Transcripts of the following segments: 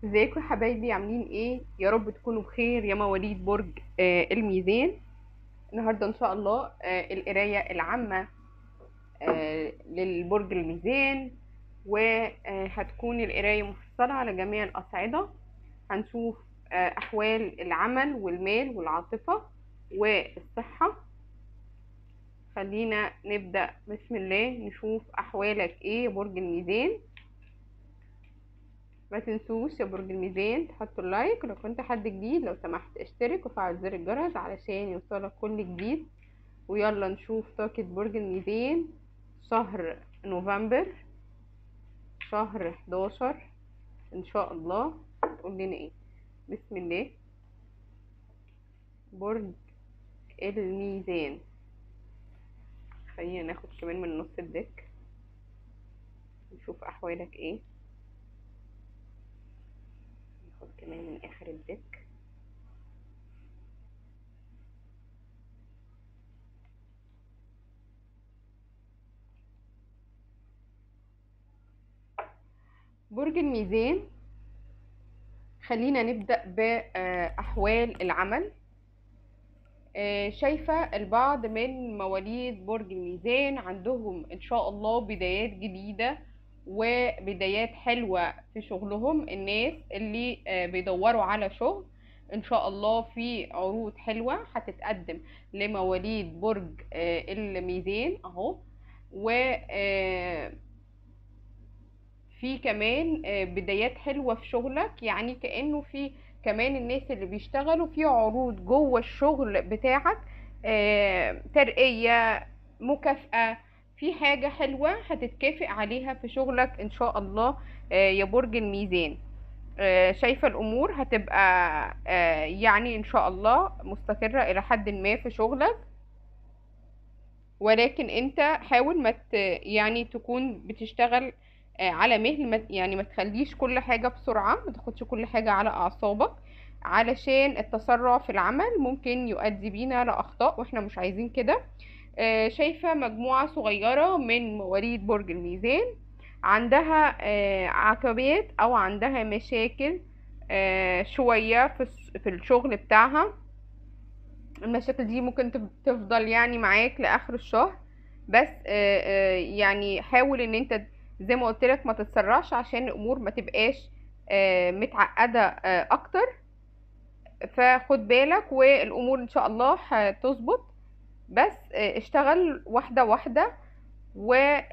ازيكم يا حبايبي عاملين ايه يا رب تكونوا بخير يا مواليد برج آه الميزان النهارده ان شاء الله آه القرايه العامه آه للبرج الميزان وهتكون القرايه مفصله على جميع الاصعده هنشوف آه احوال العمل والمال والعاطفه والصحه خلينا نبدا بسم الله نشوف احوالك ايه يا برج الميزان ما تنسوش يا برج الميزان تحطوا اللايك ولو كنت حد جديد لو سمحت اشترك وفعل زر الجرس علشان يوصلك كل جديد ويلا نشوف طاقة برج الميزان شهر نوفمبر شهر 11 ان شاء الله تقول لنا ايه بسم الله برج الميزان خلينا ناخد كمان من نص الدك نشوف احوالك ايه ناخد كمان من اخر الدك برج الميزان خلينا نبدأ بأحوال العمل شايفة البعض من مواليد برج الميزان عندهم إن شاء الله بدايات جديدة وبدايات حلوة في شغلهم الناس اللي بيدوروا على شغل ان شاء الله في عروض حلوة هتتقدم لمواليد برج الميزان اهو و في كمان بدايات حلوة في شغلك يعني كأنه في كمان الناس اللي بيشتغلوا في عروض جوه الشغل بتاعك ترقية مكافأة في حاجة حلوة هتتكافئ عليها في شغلك ان شاء الله يا برج الميزان شايفة الامور هتبقى يعني ان شاء الله مستقرة الى حد ما في شغلك ولكن انت حاول ما يعني تكون بتشتغل على مهل يعني ما تخليش كل حاجة بسرعة ما تاخدش كل حاجة على اعصابك علشان التسرع في العمل ممكن يؤدي بينا لاخطاء واحنا مش عايزين كده شايفة مجموعة صغيرة من مواليد برج الميزان عندها عقبات او عندها مشاكل شوية في الشغل بتاعها المشاكل دي ممكن تفضل يعني معاك لاخر الشهر بس يعني حاول ان انت زي ما قلت لك ما تتسرعش عشان الامور ما تبقاش متعقدة اكتر فخد بالك والامور ان شاء الله هتظبط بس اشتغل واحدة واحدة و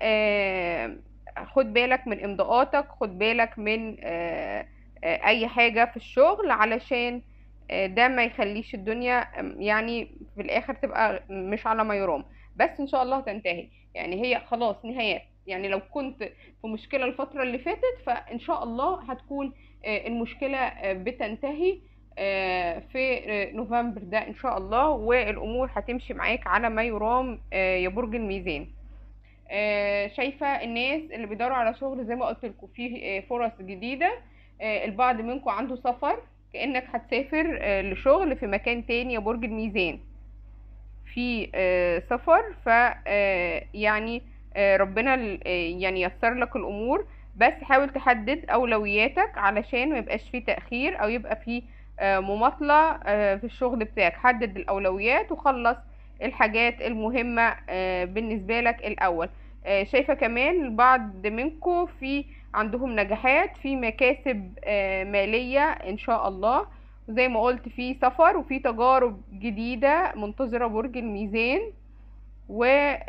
خد بالك من امضاءاتك خد بالك من اي حاجة في الشغل علشان ده ما يخليش الدنيا يعني في الاخر تبقى مش على ما يرام بس ان شاء الله تنتهي يعني هي خلاص نهايات يعني لو كنت في مشكلة الفترة اللي فاتت فان شاء الله هتكون المشكلة بتنتهي في نوفمبر ده ان شاء الله والامور هتمشي معاك على ما يرام يا برج الميزان شايفه الناس اللي بيدوروا على شغل زي ما قلت لكم في فرص جديده البعض منكم عنده سفر كانك هتسافر لشغل في مكان تاني يا برج الميزان في سفر ف يعني ربنا يعني يسر لك الامور بس حاول تحدد اولوياتك علشان ما يبقاش في تاخير او يبقى في مماطلة في الشغل بتاعك حدد الأولويات وخلص الحاجات المهمة بالنسبة لك الأول شايفة كمان البعض منكم في عندهم نجاحات في مكاسب مالية إن شاء الله وزي ما قلت في سفر وفي تجارب جديدة منتظرة برج الميزان و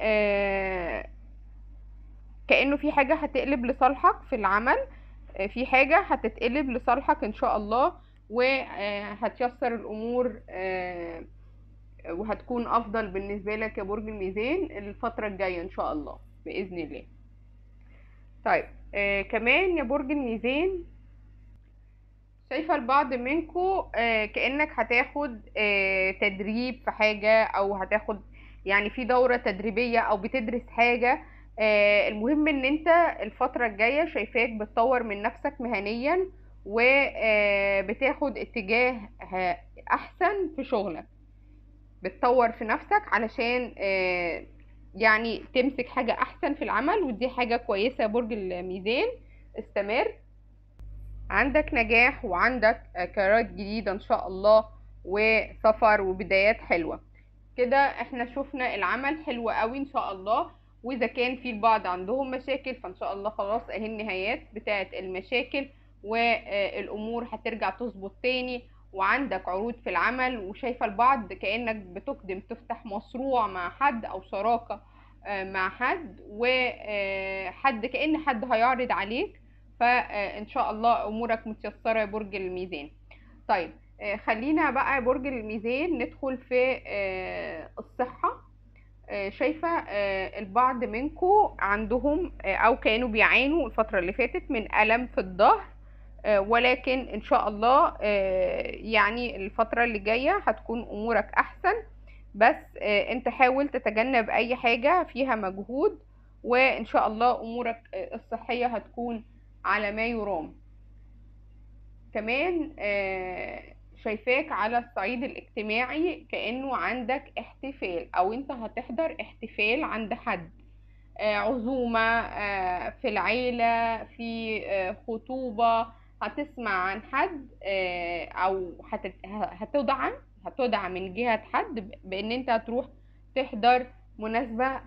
كأنه في حاجة هتقلب لصالحك في العمل في حاجة هتتقلب لصالحك إن شاء الله وهتيسر الامور وهتكون افضل بالنسبه لك يا برج الميزان الفتره الجايه ان شاء الله باذن الله طيب آه كمان يا برج الميزان شايفه البعض منكم آه كانك هتاخد آه تدريب في حاجه او هتاخد يعني في دوره تدريبيه او بتدرس حاجه آه المهم ان انت الفتره الجايه شايفاك بتطور من نفسك مهنيا وبتاخد اتجاه احسن في شغلك بتطور في نفسك علشان يعني تمسك حاجة احسن في العمل ودي حاجة كويسة يا برج الميزان استمر عندك نجاح وعندك كارات جديدة ان شاء الله وسفر وبدايات حلوة كده احنا شفنا العمل حلو قوي ان شاء الله واذا كان في البعض عندهم مشاكل فان شاء الله خلاص اهي النهايات بتاعت المشاكل والامور هترجع تظبط تاني وعندك عروض في العمل وشايفة البعض كأنك بتقدم تفتح مشروع مع حد او شراكة مع حد وحد كأن حد هيعرض عليك فان شاء الله امورك متيسرة يا برج الميزان طيب خلينا بقى برج الميزان ندخل في الصحة شايفة البعض منكم عندهم او كانوا بيعانوا الفترة اللي فاتت من ألم في الظهر ولكن ان شاء الله يعني الفترة اللي جاية هتكون امورك احسن بس انت حاول تتجنب اي حاجة فيها مجهود وان شاء الله امورك الصحية هتكون على ما يرام كمان شايفاك على الصعيد الاجتماعي كأنه عندك احتفال او انت هتحضر احتفال عند حد عزومة في العيلة في خطوبة هتسمع عن حد او هتدعم هتدعم من جهة حد بان انت هتروح تحضر مناسبة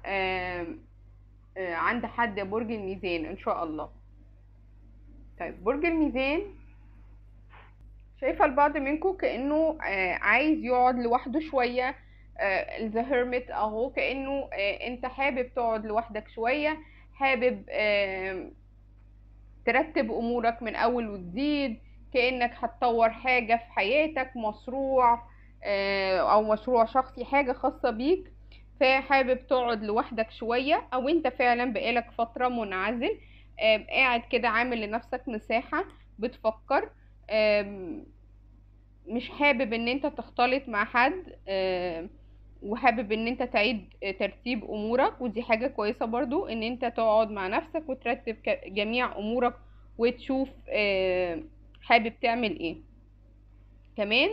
عند حد برج الميزان ان شاء الله طيب برج الميزان شايفة البعض منكم كأنه عايز يقعد لوحده شوية ذا هيرميت اهو كأنه انت حابب تقعد لوحدك شوية حابب ترتب امورك من اول وجديد كأنك هتطور حاجة في حياتك مشروع او مشروع شخصي حاجة خاصة بيك فحابب تقعد لوحدك شوية او انت فعلا بقالك فترة منعزل قاعد كده عامل لنفسك مساحة بتفكر مش حابب ان انت تختلط مع حد وحابب ان انت تعيد ترتيب امورك ودي حاجة كويسة برضو ان انت تقعد مع نفسك وترتب جميع امورك وتشوف حابب تعمل ايه كمان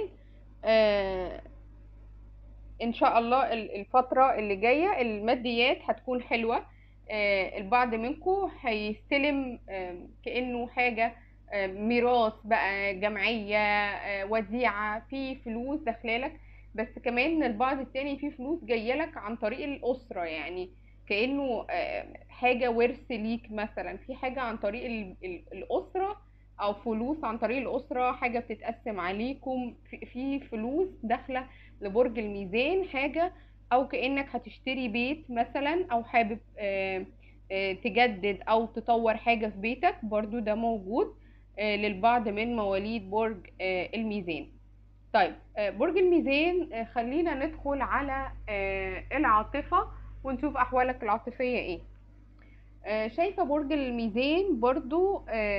ان شاء الله الفترة اللي جاية الماديات هتكون حلوة البعض منكم هيستلم كأنه حاجة ميراث بقى جمعية وديعة في فلوس داخلالك بس كمان البعض التاني في فلوس جايلك عن طريق الأسرة يعني كأنه حاجة ورث ليك مثلا في حاجة عن طريق الأسرة أو فلوس عن طريق الأسرة حاجة بتتقسم عليكم في فلوس داخلة لبرج الميزان حاجة أو كأنك هتشتري بيت مثلا أو حابب تجدد أو تطور حاجة في بيتك برضو ده موجود للبعض من مواليد برج الميزان طيب برج الميزان خلينا ندخل على العاطفة ونشوف أحوالك العاطفية ايه شايفة برج الميزان برضو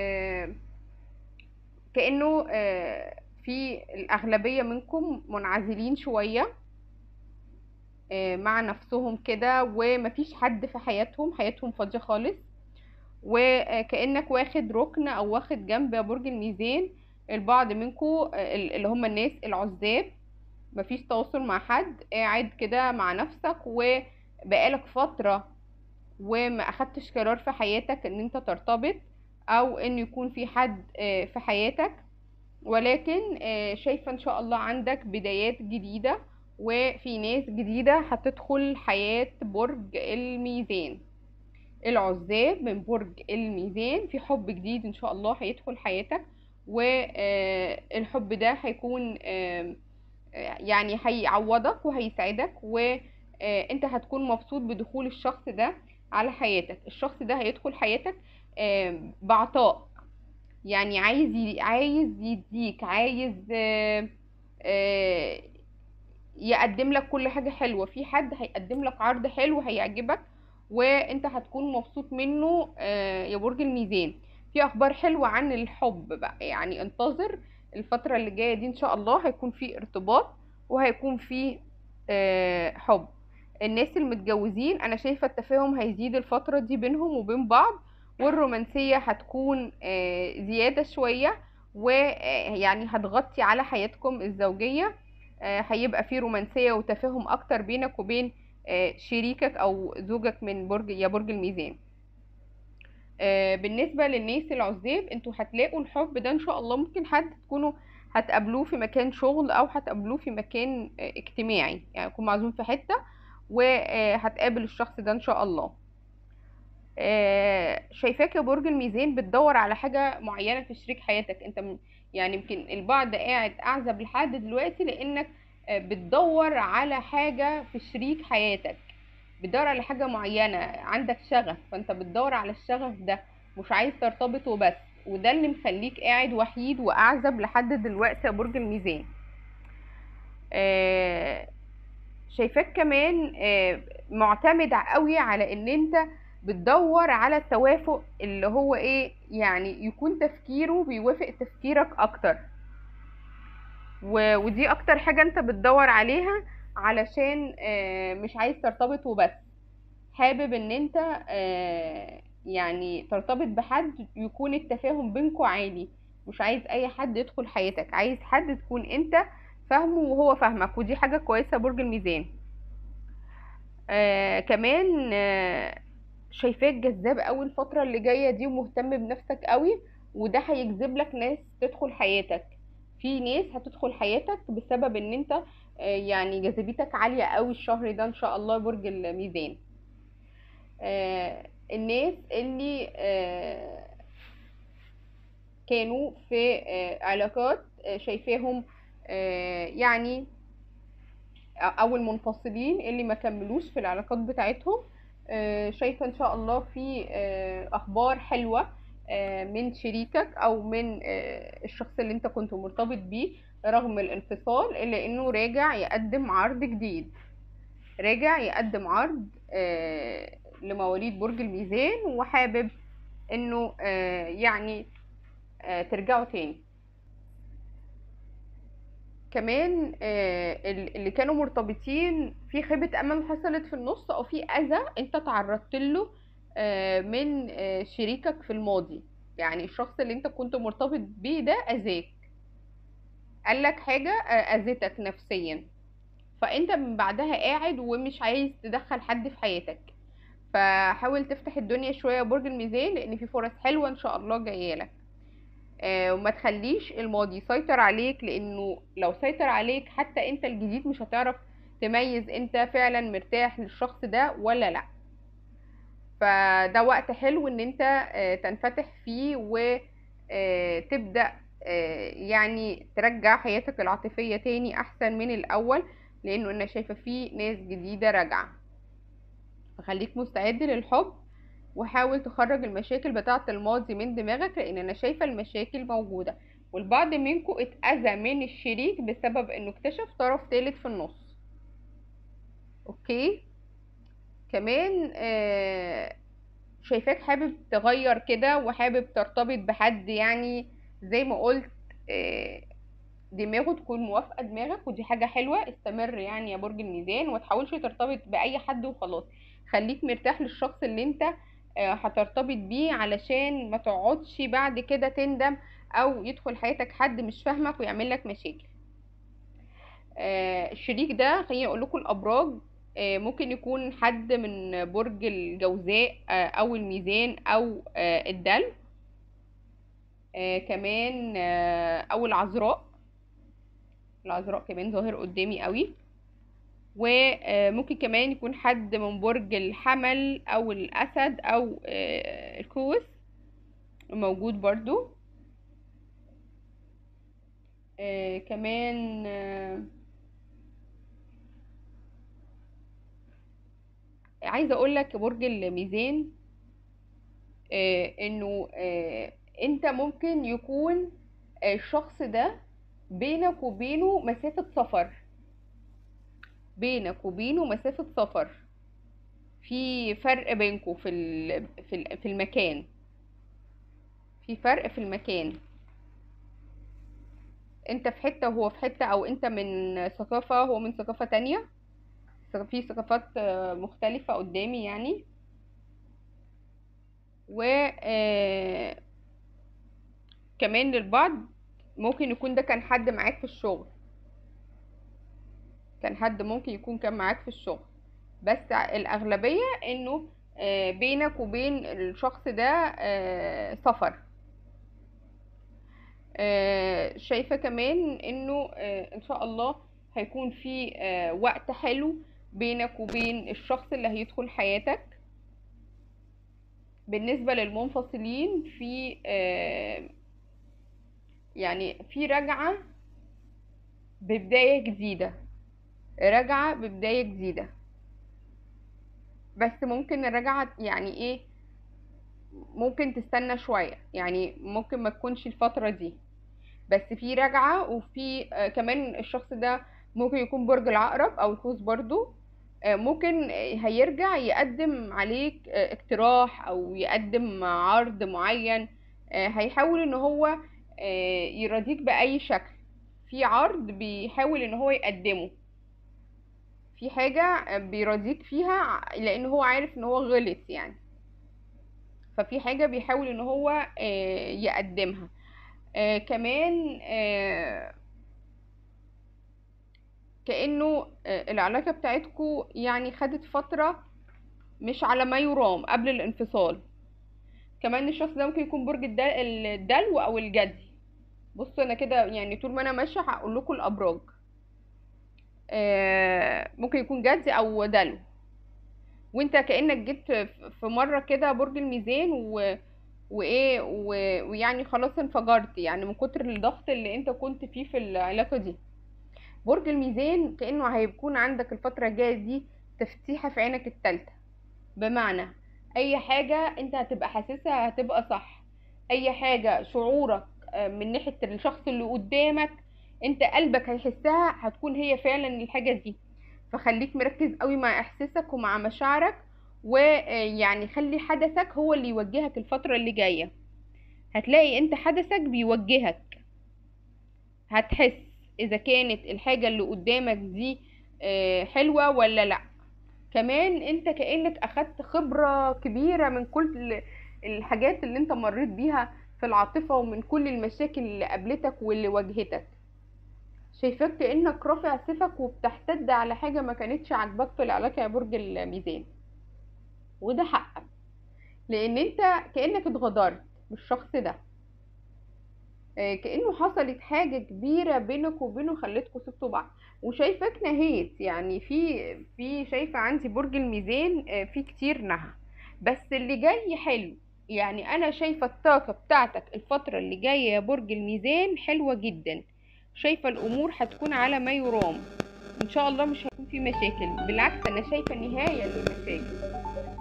كأنه في الأغلبية منكم منعزلين شوية مع نفسهم كده ومفيش حد في حياتهم حياتهم فاضية خالص وكأنك واخد ركن او واخد جنب يا برج الميزان البعض منكم اللي هم الناس العزاب مفيش تواصل مع حد قاعد كده مع نفسك وبقالك فترة وما اخدتش قرار في حياتك ان انت ترتبط او ان يكون في حد في حياتك ولكن شايفة ان شاء الله عندك بدايات جديدة وفي ناس جديدة هتدخل حياة برج الميزان العزاب من برج الميزان في حب جديد ان شاء الله هيدخل حياتك والحب ده هيكون يعني هيعوضك وهيسعدك وانت هتكون مبسوط بدخول الشخص ده على حياتك الشخص ده هيدخل حياتك بعطاء يعني عايز عايز يديك عايز يقدم لك كل حاجة حلوة في حد هيقدم لك عرض حلو هيعجبك وانت هتكون مبسوط منه يا برج الميزان في اخبار حلوة عن الحب بقى يعني انتظر الفترة اللي جاية دي ان شاء الله هيكون في ارتباط وهيكون في حب الناس المتجوزين انا شايفة التفاهم هيزيد الفترة دي بينهم وبين بعض والرومانسية هتكون زيادة شوية ويعني هتغطي على حياتكم الزوجية هيبقى في رومانسية وتفاهم اكتر بينك وبين شريكك او زوجك من برج يا برج الميزان آه، بالنسبة للناس العزاب انتوا هتلاقوا الحب ده ان شاء الله ممكن حد تكونوا هتقابلوه في مكان شغل او هتقابلوه في مكان آه، اجتماعي يعني يكون معزوم في حتة وهتقابل الشخص ده ان شاء الله آه، شايفاك يا برج الميزان بتدور على حاجة معينة في شريك حياتك انت م- يعني يمكن البعض قاعد اعزب لحد دلوقتي لانك آه، بتدور على حاجة في شريك حياتك بتدور على حاجة معينة عندك شغف فانت بتدور على الشغف ده مش عايز ترتبط وبس وده اللي مخليك قاعد وحيد واعزب لحد دلوقتي يا برج الميزان آه، شايفاك كمان آه، معتمد قوي على ان انت بتدور على التوافق اللي هو ايه يعني يكون تفكيره بيوافق تفكيرك اكتر و- ودي اكتر حاجة انت بتدور عليها علشان آه، مش عايز ترتبط وبس حابب ان انت آه، يعني ترتبط بحد يكون التفاهم بينكوا عالي مش عايز اي حد يدخل حياتك عايز حد تكون انت فاهمه وهو فاهمك ودي حاجة كويسة يا برج الميزان آه كمان آه شايفاك جذاب قوي الفترة اللي جاية دي ومهتم بنفسك قوي وده هيجذب لك ناس تدخل حياتك في ناس هتدخل حياتك بسبب ان انت آه يعني جاذبيتك عالية قوي الشهر ده ان شاء الله برج الميزان آه الناس اللي آه كانوا في آه علاقات آه شايفاهم آه يعني او المنفصلين اللي ما كملوش في العلاقات بتاعتهم آه، شايفة ان شاء الله في آه، اخبار حلوة آه، من شريكك او من آه، الشخص اللي انت كنت مرتبط بيه رغم الانفصال الا انه راجع يقدم عرض جديد راجع يقدم عرض آه، لمواليد برج الميزان وحابب انه آه، يعني آه، ترجعوا تاني كمان آه، ال- اللي كانوا مرتبطين في خيبة أمل حصلت في النص أو في أذى أنت تعرضت له آه، من آه، شريكك في الماضي يعني الشخص اللي أنت كنت مرتبط بيه ده أذاك قالك حاجة آه، أذتك نفسيا فأنت من بعدها قاعد ومش عايز تدخل حد في حياتك فحاول تفتح الدنيا شوية يا برج الميزان لأن في فرص حلوة إن شاء الله جاية آه، وما تخليش الماضي يسيطر عليك لانه لو سيطر عليك حتى انت الجديد مش هتعرف تميز انت فعلا مرتاح للشخص ده ولا لا فده وقت حلو ان انت آه، تنفتح فيه وتبدأ يعني ترجع حياتك العاطفية تاني احسن من الاول لانه انا شايفة فيه ناس جديدة راجعة فخليك مستعد للحب وحاول تخرج المشاكل بتاعة الماضي من دماغك لان انا شايفة المشاكل موجودة والبعض منكم اتأذى من الشريك بسبب انه اكتشف طرف ثالث في النص اوكي كمان آه شايفاك حابب تغير كده وحابب ترتبط بحد يعني زي ما قلت آه دماغه تكون موافقة دماغك ودي حاجة حلوة استمر يعني يا برج الميزان وتحاولش ترتبط بأي حد وخلاص خليك مرتاح للشخص اللي انت آه، هترتبط بيه علشان ما تقعدش بعد كده تندم او يدخل حياتك حد مش فاهمك ويعمل لك مشاكل آه، الشريك ده خليني اقول لكم الابراج آه، ممكن يكون حد من برج الجوزاء آه، او الميزان او آه، الدلو آه، كمان آه، او العذراء العذراء كمان ظاهر قدامي قوي وممكن كمان يكون حد من برج الحمل او الاسد او آه، القوس موجود برضو آه، كمان آه، عايزه اقول لك يا برج الميزان آه، انه آه، انت ممكن يكون آه، الشخص ده بينك وبينه مسافة سفر بينك وبينه مسافة سفر في فرق بينكم في ال- في ال- في المكان في فرق في المكان انت في حتة وهو في حتة او انت من ثقافة هو من ثقافة تانية في ثقافات آه، مختلفة قدامي يعني و آه، كمان للبعض ممكن يكون ده كان حد معاك في الشغل كان حد ممكن يكون كان معاك في الشغل بس الأغلبية انه آه، بينك وبين الشخص ده آه، سفر آه، شايفة كمان انه آه، ان شاء الله هيكون في آه، وقت حلو بينك وبين الشخص اللي هيدخل حياتك بالنسبة للمنفصلين في آه، يعني في رجعة ببداية جديدة رجعة ببداية جديدة بس ممكن الرجعة يعني ايه ممكن تستنى شوية يعني ممكن ما تكونش الفترة دي بس في رجعة وفي آه، كمان الشخص ده ممكن يكون برج العقرب او القوس برضو آه، ممكن آه، هيرجع يقدم عليك آه، اقتراح او يقدم عرض معين آه، هيحاول ان هو آه، يرضيك بأي شكل في عرض بيحاول ان هو يقدمه في حاجة بيرضيك فيها لان هو عارف ان هو غلط يعني ففي حاجة بيحاول ان هو آه، يقدمها آه، كمان آه، كأنه آه، العلاقة بتاعتكو يعني خدت فترة مش على ما يرام قبل الانفصال كمان الشخص ده ممكن يكون برج الدل- الدلو او الجدي بصوا انا كده يعني طول ما انا ماشيه هقول لكم الابراج آه، ممكن يكون جدي او دلو وانت كأنك جيت في في مرة كده برج الميزان و... وايه و... ويعني خلاص انفجرت يعني من كتر الضغط اللي انت كنت فيه في العلاقة دي برج الميزان كأنه هيكون عندك الفترة الجاية دي تفتيحة في عينك التالتة بمعنى اي حاجة انت هتبقى حاسسها هتبقى صح اي حاجة شعورك آه، من ناحية الشخص اللي قدامك انت قلبك هيحسها هتكون هي فعلا الحاجة دي فخليك مركز قوي مع احساسك ومع مشاعرك ويعني خلي حدثك هو اللي يوجهك الفترة اللي جاية هتلاقي انت حدثك بيوجهك هتحس اذا كانت الحاجة اللي قدامك دي آه، حلوة ولا لا كمان انت كأنك اخدت خبرة كبيرة من كل الحاجات اللي انت مريت بيها في العاطفة ومن كل المشاكل اللي قابلتك واللي واجهتك شايفاك كأنك رافع سيفك وبتحتد على حاجة ما كانتش عاجباك في العلاقة يا برج الميزان وده حقك لان انت كأنك اتغدرت بالشخص ده آه، كأنه حصلت حاجة كبيرة بينك وبينه خلتكوا سبتوا بعض وشايفاك نهيت يعني في في شايفة عندي برج الميزان آه، في كتير نهى بس اللي جاي حلو يعني انا شايفة الطاقة بتاعتك الفترة اللي جاية يا برج الميزان حلوة جدا شايفة الامور هتكون على ما يرام ان شاء الله مش هيكون في مشاكل بالعكس انا شايفة نهاية للمشاكل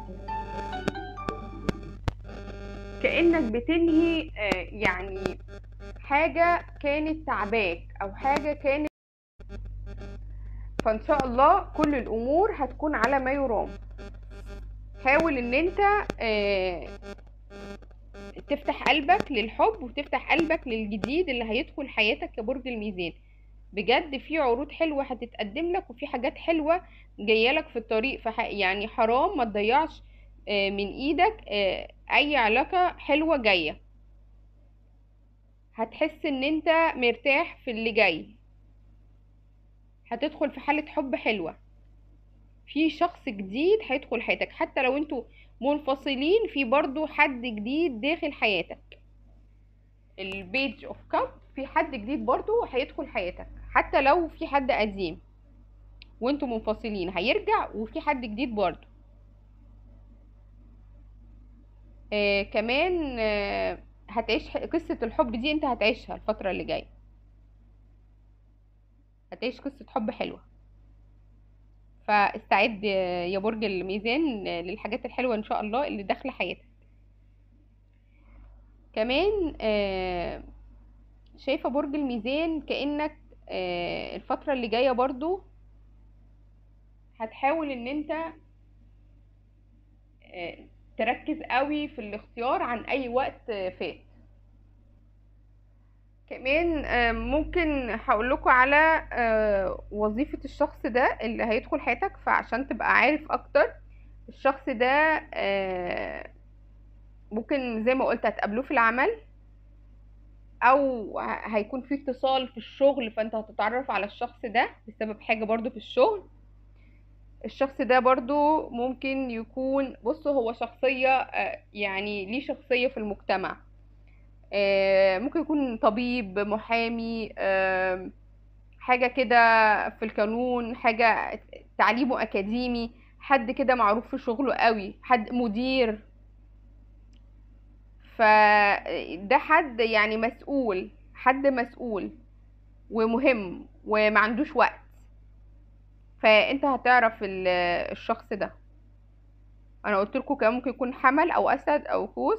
كأنك بتنهي آه، يعني حاجة كانت تعباك او حاجة كانت فان شاء الله كل الامور هتكون على ما يرام حاول ان انت آه، تفتح قلبك للحب وتفتح قلبك للجديد اللي هيدخل حياتك يا برج الميزان بجد في عروض حلوة هتتقدم لك وفي حاجات حلوة جاية لك في الطريق فح يعني حرام ما تضيعش آه، من ايدك آه، اي علاقة حلوة جاية هتحس ان انت مرتاح في اللي جاي هتدخل في حالة حب حلوة في شخص جديد هيدخل حياتك حتى لو انتوا منفصلين في برضو حد جديد داخل حياتك البيج اوف كاب في حد جديد برضو هيدخل حياتك حتى لو في حد قديم وانتوا منفصلين هيرجع وفي حد جديد برضو آه كمان آه هتعيش ح- قصة الحب دي انت هتعيشها الفترة اللي جاية هتعيش قصة حب حلوة فاستعد يا برج الميزان للحاجات الحلوة ان شاء الله اللي داخلة حياتك كمان آه، شايفة برج الميزان كأنك آه، الفترة اللي جاية برضو هتحاول ان انت آه، تركز قوي في الاختيار عن اي وقت آه، فات كمان آه، ممكن هقول لكم على آه، وظيفة الشخص ده اللي هيدخل حياتك فعشان تبقى عارف اكتر الشخص ده آه، ممكن زي ما قلت هتقابلوه في العمل او ه- هيكون في اتصال في الشغل فانت هتتعرف على الشخص ده بسبب حاجة برضو في الشغل الشخص ده برضو ممكن يكون بص هو شخصية آه، يعني ليه شخصية في المجتمع آه، ممكن يكون طبيب محامي آم، حاجة كده في القانون حاجة تعليمه أكاديمي حد كده معروف في شغله قوي حد مدير فده حد يعني مسؤول حد مسؤول ومهم وما عندوش وقت فانت هتعرف ال- الشخص ده انا قلت لكم كان ممكن يكون حمل او اسد او قوس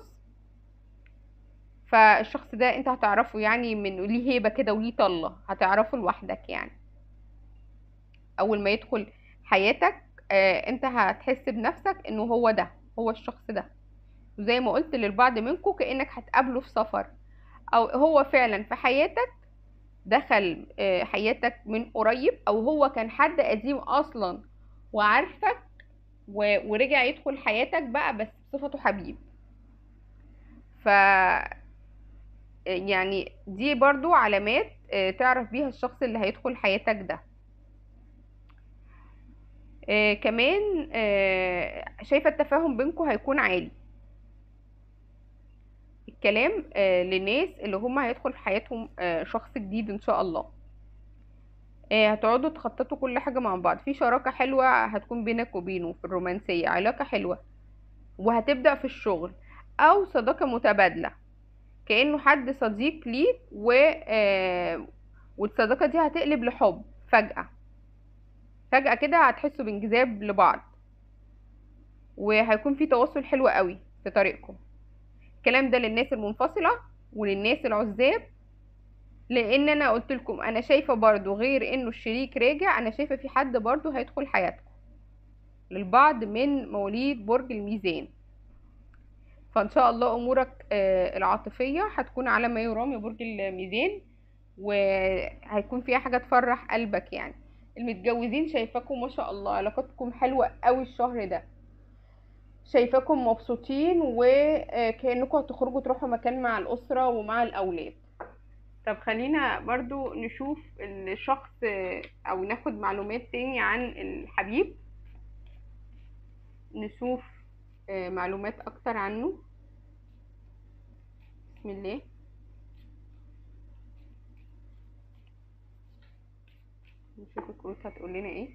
فالشخص ده انت هتعرفه يعني من ليه هيبة كده وليه طلة هتعرفه لوحدك يعني اول ما يدخل حياتك آه انت هتحس بنفسك انه هو ده هو الشخص ده وزي ما قلت للبعض منكم كأنك هتقابله في سفر او هو فعلا في حياتك دخل آه، حياتك من قريب او هو كان حد قديم اصلا وعارفك و- ورجع يدخل حياتك بقى بس بصفته حبيب ف يعني دي برضو علامات آه، تعرف بيها الشخص اللي هيدخل حياتك ده آه، كمان آه، شايفة التفاهم بينكم هيكون عالي الكلام آه، للناس اللي هم هيدخل في حياتهم آه، شخص جديد ان شاء الله آه، هتقعدوا تخططوا كل حاجة مع بعض في شراكة حلوة هتكون بينك وبينه في الرومانسية علاقة حلوة وهتبدأ في الشغل أو صداقة متبادلة كأنه حد صديق ليك و آه، والصداقة دي هتقلب لحب فجأة فجأة كده هتحسوا بانجذاب لبعض وهيكون في تواصل حلو قوي في طريقكم الكلام ده للناس المنفصلة وللناس العزاب لان انا قلت لكم انا شايفه برضو غير انه الشريك راجع انا شايفه في حد برضو هيدخل حياتكم للبعض من مواليد برج الميزان فان شاء الله امورك آه، العاطفيه هتكون على ما يرام يا برج الميزان وهيكون فيها حاجه تفرح قلبك يعني المتجوزين شايفاكم ما شاء الله علاقتكم حلوه قوي الشهر ده شايفاكم مبسوطين وكأنكم هتخرجوا تروحوا مكان مع الأسرة ومع الأولاد طب خلينا برضو نشوف الشخص او ناخد معلومات تاني عن الحبيب نشوف آه، معلومات اكتر عنه بسم الله نشوف الكروت هتقول لنا ايه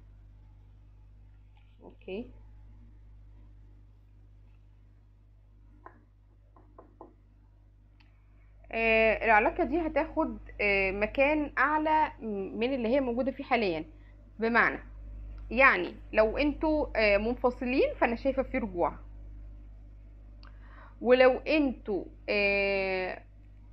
اوكي آه، العلاقة دي هتاخد آه، مكان أعلى من اللي هي موجودة فيه حاليا بمعنى يعني لو انتوا آه، منفصلين فأنا شايفة في رجوع ولو انتوا آه،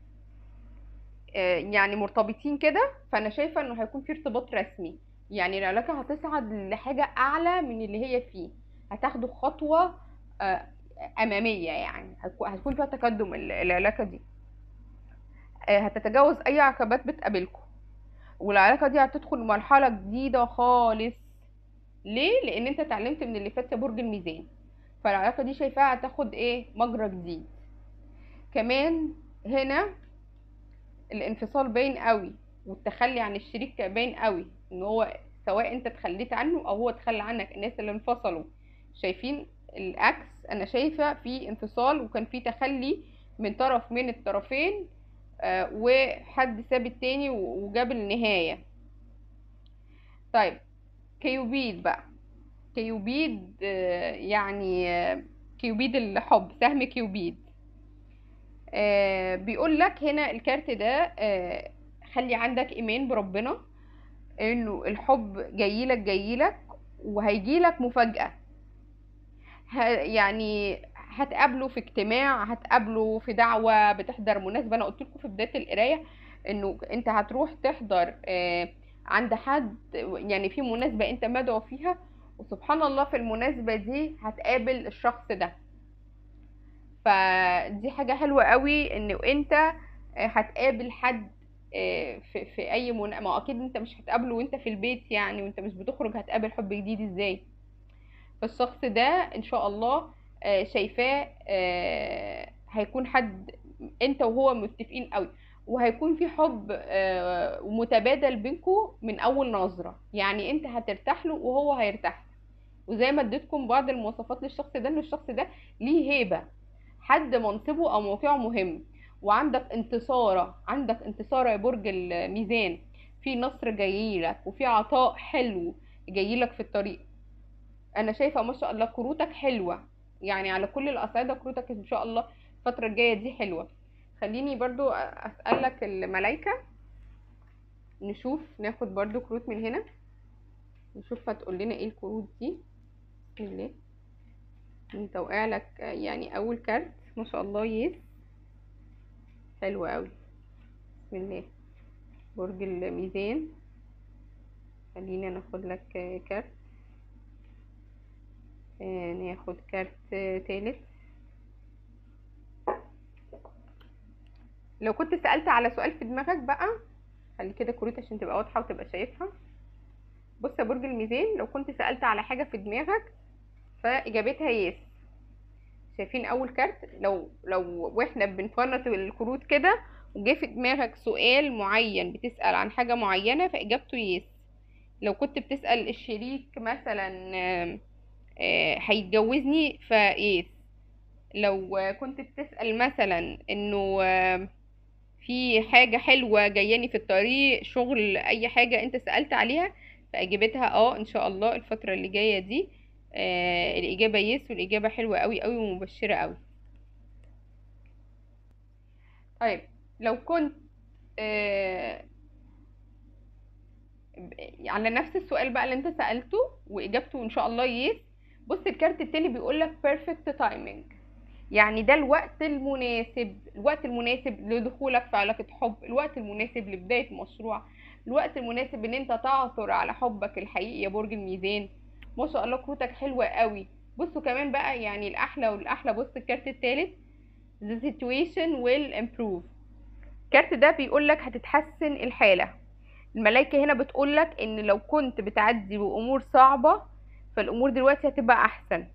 آه، يعني مرتبطين كده فأنا شايفة انه هيكون في ارتباط رسمي يعني العلاقة هتصعد لحاجة أعلى من اللي هي فيه هتاخدوا خطوة آه، أمامية يعني هتكون هتكون فيها تقدم ال- العلاقة دي آه، هتتجاوز اي عقبات بتقابلكم والعلاقه دي هتدخل مرحله جديده خالص ليه لان انت اتعلمت من اللي فات يا برج الميزان فالعلاقه دي شايفاها هتاخد ايه مجرى جديد كمان هنا الانفصال باين قوي والتخلي عن الشريك باين قوي ان هو سواء انت تخليت عنه او هو تخلى عنك الناس اللي انفصلوا شايفين العكس انا شايفه في انفصال وكان في تخلي من طرف من الطرفين آه، وحد ساب التاني و- وجاب النهاية طيب كيوبيد بقى كيوبيد آه، يعني آه، كيوبيد الحب سهم كيوبيد آه، بيقول لك هنا الكارت ده آه، خلي عندك ايمان بربنا انه الحب جايلك جايلك وهيجيلك مفاجأة ه- يعني هتقابله في اجتماع هتقابله في دعوة بتحضر مناسبة انا قلت لكم في بداية القراية انه انت هتروح تحضر آه، عند حد يعني في مناسبة انت مدعو فيها وسبحان الله في المناسبة دي هتقابل الشخص ده فدي حاجة حلوة قوي انه انت آه، هتقابل حد آه، في في اي من... ما هو اكيد انت مش هتقابله وانت في البيت يعني وانت مش بتخرج هتقابل حب جديد ازاي فالشخص ده ان شاء الله آه، شايفاه آه، هيكون حد انت وهو متفقين قوي وهيكون في حب آه، متبادل بينكم من اول نظرة يعني انت هترتاح له وهو هيرتاح لك. وزي ما اديتكم بعض المواصفات للشخص ده ان الشخص ده ليه هيبة حد منصبه او موقعه مهم وعندك انتصارة عندك انتصارة يا برج الميزان في نصر جاي لك وفي عطاء حلو جاي لك في الطريق انا شايفه ما شاء الله كروتك حلوه يعني على كل الاصعده كروتك ان شاء الله الفتره الجايه دي حلوه خليني برضو اسالك الملايكه نشوف ناخد برضو كروت من هنا نشوف هتقول لنا ايه الكروت دي بسم الله انت وقع لك يعني اول كارت ما شاء الله يس حلو قوي بسم الله برج الميزان خلينا ناخد لك كارت آه، ناخد كارت تالت لو كنت سألت على سؤال في دماغك بقى خلي كده كروت عشان تبقى واضحة وتبقى شايفها بص يا برج الميزان لو كنت سألت على حاجة في دماغك فإجابتها يس شايفين أول كارت لو لو واحنا بنفنط الكروت كده وجه في دماغك سؤال معين بتسأل عن حاجة معينة فإجابته يس لو كنت بتسأل الشريك مثلا آم، آه، هيتجوزني فيس لو كنت بتسأل مثلا انه آه، في حاجة حلوة جاياني في الطريق شغل اي حاجة انت سألت عليها فاجابتها اه ان شاء الله الفترة اللي جاية دي آه الاجابة يس والاجابة حلوة قوي قوي ومبشرة قوي طيب لو كنت آه على نفس السؤال بقى اللي انت سألته واجابته ان شاء الله يس بص الكارت التاني بيقولك perfect timing يعني ده الوقت المناسب الوقت المناسب لدخولك في علاقة حب الوقت المناسب لبداية مشروع الوقت المناسب ان انت تعثر على حبك الحقيقي يا برج الميزان ما شاء الله كروتك حلوة قوي بصوا كمان بقى يعني الاحلى والاحلى بص الكارت التالت the situation will improve الكارت ده بيقولك هتتحسن الحالة الملايكة هنا بتقولك ان لو كنت بتعدي بامور صعبة فالامور دلوقتي هتبقى احسن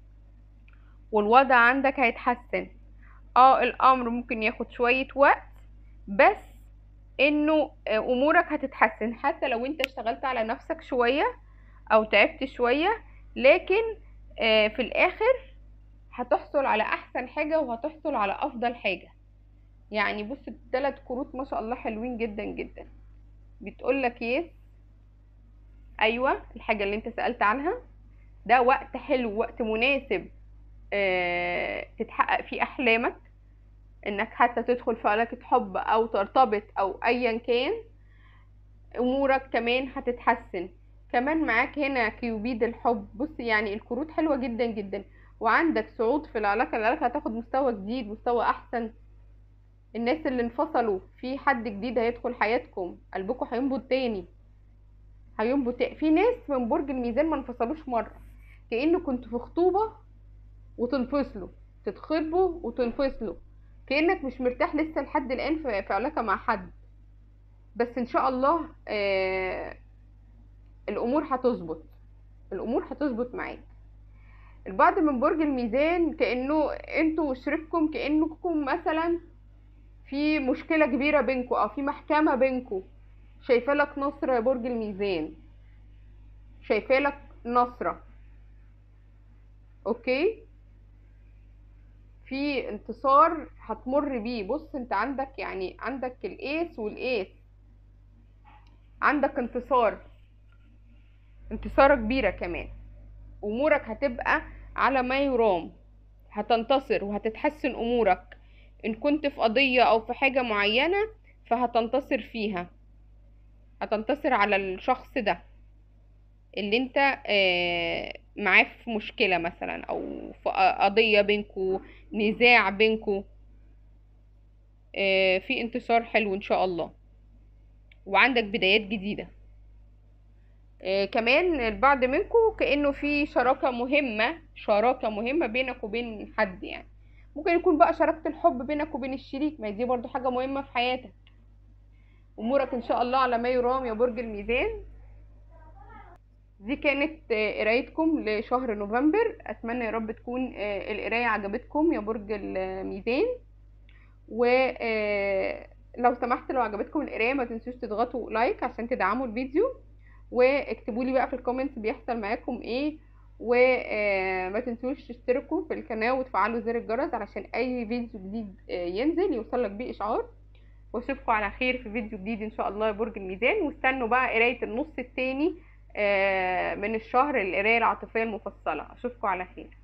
والوضع عندك هيتحسن اه الامر ممكن ياخد شوية وقت بس انه آه، امورك هتتحسن حتى لو انت اشتغلت على نفسك شوية او تعبت شوية لكن آه، في الاخر هتحصل على احسن حاجة وهتحصل على افضل حاجة يعني بص التلات كروت ما شاء الله حلوين جدا جدا بتقولك يس ايوه الحاجة اللي انت سألت عنها ده وقت حلو وقت مناسب آه، تتحقق فيه احلامك انك حتى تدخل في علاقة حب او ترتبط او ايا كان امورك كمان هتتحسن كمان معاك هنا كيوبيد الحب بص يعني الكروت حلوة جدا جدا وعندك صعود في العلاقة العلاقة هتاخد مستوى جديد مستوى احسن الناس اللي انفصلوا في حد جديد هيدخل حياتكم قلبكم هينبض تاني هينبض تاني في ناس من برج الميزان ما انفصلوش مرة كأنه كنت في خطوبة وتنفصلوا تتخطبوا وتنفصلوا كأنك مش مرتاح لسه لحد الآن في في علاقة مع حد بس إن شاء الله آه الأمور هتظبط الأمور هتظبط معاك البعض من برج الميزان كأنه انتوا وشريككم كأنكم مثلا في مشكلة كبيرة بينكم أو في محكمة بينكم شايفة لك نصرة يا برج الميزان شايفة لك نصرة اوكي في انتصار هتمر بيه بص انت عندك يعني عندك الايس والايس عندك انتصار انتصارة كبيرة كمان امورك هتبقى على ما يرام هتنتصر وهتتحسن امورك ان كنت في قضية او في حاجة معينة فهتنتصر فيها هتنتصر على الشخص ده اللي انت آه، معاه في مشكلة مثلا او في قضية بينكو نزاع بينكو آه، في انتصار حلو ان شاء الله وعندك بدايات جديدة آه، كمان البعض منكو كأنه في شراكة مهمة شراكة مهمة بينك وبين حد يعني ممكن يكون بقى شراكة الحب بينك وبين الشريك ما دي برضو حاجة مهمة في حياتك امورك ان شاء الله على ما يرام يا برج الميزان دي كانت آه، قرايتكم لشهر نوفمبر اتمنى يا رب تكون آه، القرايه عجبتكم يا برج الميزان و آه، لو سمحت لو عجبتكم القرايه ما تنسوش تضغطوا لايك عشان تدعموا الفيديو واكتبوا لي بقى في الكومنتس بيحصل معاكم ايه وما تنسوش تشتركوا في القناه وتفعلوا زر الجرس علشان اي فيديو جديد آه، ينزل يوصلك بيه اشعار واشوفكم على خير في فيديو جديد ان شاء الله يا برج الميزان واستنوا بقى قرايه النص التاني آه، من الشهر القرايه العاطفيه المفصله اشوفكم على خير